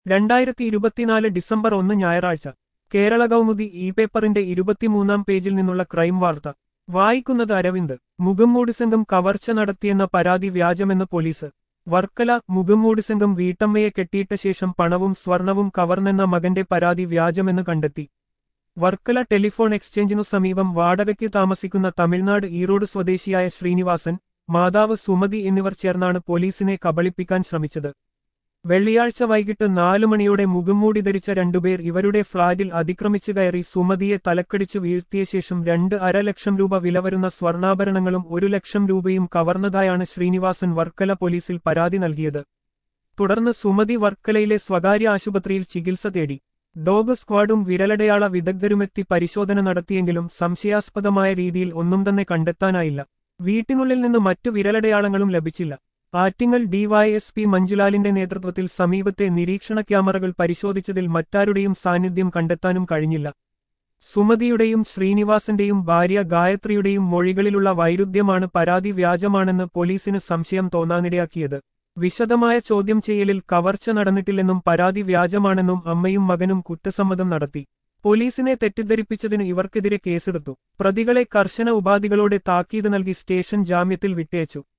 രണ്ടായിരത്തി ഇരുപത്തിനാല് ഡിസംബർ ഒന്ന് ഞായറാഴ്ച കേരള കൗമുദി ഇ പേപ്പറിന്റെ ഇരുപത്തിമൂന്നാം പേജിൽ നിന്നുള്ള ക്രൈം വാർത്ത വായിക്കുന്നത് അരവിന്ദ് മുഖംമൂടി സംഘം കവർച്ച നടത്തിയെന്ന പരാതി വ്യാജമെന്ന് പോലീസ് വർക്കല മുഖംമൂടി സംഘം വീട്ടമ്മയെ കെട്ടിയിട്ട ശേഷം പണവും സ്വർണവും കവർന്നെന്ന മകന്റെ പരാതി വ്യാജമെന്ന് കണ്ടെത്തി വർക്കല ടെലിഫോൺ എക്സ്ചേഞ്ചിനു സമീപം വാടകയ്ക്ക് താമസിക്കുന്ന തമിഴ്നാട് ഈറോഡ് സ്വദേശിയായ ശ്രീനിവാസൻ മാതാവ് സുമതി എന്നിവർ ചേർന്നാണ് പോലീസിനെ കബളിപ്പിക്കാൻ ശ്രമിച്ചത് വെള്ളിയാഴ്ച വൈകിട്ട് നാലു മണിയോടെ മുഖംമൂടി ധരിച്ച രണ്ടുപേർ ഇവരുടെ ഫ്ളാറ്റിൽ അതിക്രമിച്ചു കയറി സുമതിയെ തലക്കടിച്ചു വീഴ്ത്തിയ ശേഷം രണ്ട് അര ലക്ഷം രൂപ വില വരുന്ന സ്വർണ്ണാഭരണങ്ങളും ഒരു ലക്ഷം രൂപയും കവർന്നതായാണ് ശ്രീനിവാസൻ വർക്കല പോലീസിൽ പരാതി നൽകിയത് തുടർന്ന് സുമതി വർക്കലയിലെ സ്വകാര്യ ആശുപത്രിയിൽ ചികിത്സ തേടി ഡോഗ് സ്ക്വാഡും വിരലടയാള വിദഗ്ധരുമെത്തി പരിശോധന നടത്തിയെങ്കിലും സംശയാസ്പദമായ രീതിയിൽ ഒന്നും തന്നെ കണ്ടെത്താനായില്ല വീട്ടിനുള്ളിൽ നിന്ന് മറ്റു വിരലടയാളങ്ങളും ലഭിച്ചില്ല ആറ്റിങ്ങൽ ഡിവൈഎസ്പി മഞ്ജുലാലിന്റെ നേതൃത്വത്തിൽ സമീപത്തെ നിരീക്ഷണ ക്യാമറകൾ പരിശോധിച്ചതിൽ മറ്റാരുടെയും സാന്നിധ്യം കണ്ടെത്താനും കഴിഞ്ഞില്ല സുമതിയുടെയും ശ്രീനിവാസന്റെയും ഭാര്യ ഗായത്രിയുടെയും മൊഴികളിലുള്ള വൈരുദ്ധ്യമാണ് പരാതി വ്യാജമാണെന്ന് പോലീസിന് സംശയം തോന്നാനിടയാക്കിയത് വിശദമായ ചോദ്യം ചെയ്യലിൽ കവർച്ച നടന്നിട്ടില്ലെന്നും പരാതി വ്യാജമാണെന്നും അമ്മയും മകനും കുറ്റസമ്മതം നടത്തി പോലീസിനെ തെറ്റിദ്ധരിപ്പിച്ചതിന് ഇവർക്കെതിരെ കേസെടുത്തു പ്രതികളെ കർശന ഉപാധികളോടെ താക്കീത് നൽകി സ്റ്റേഷൻ ജാമ്യത്തിൽ വിട്ടയച്ചു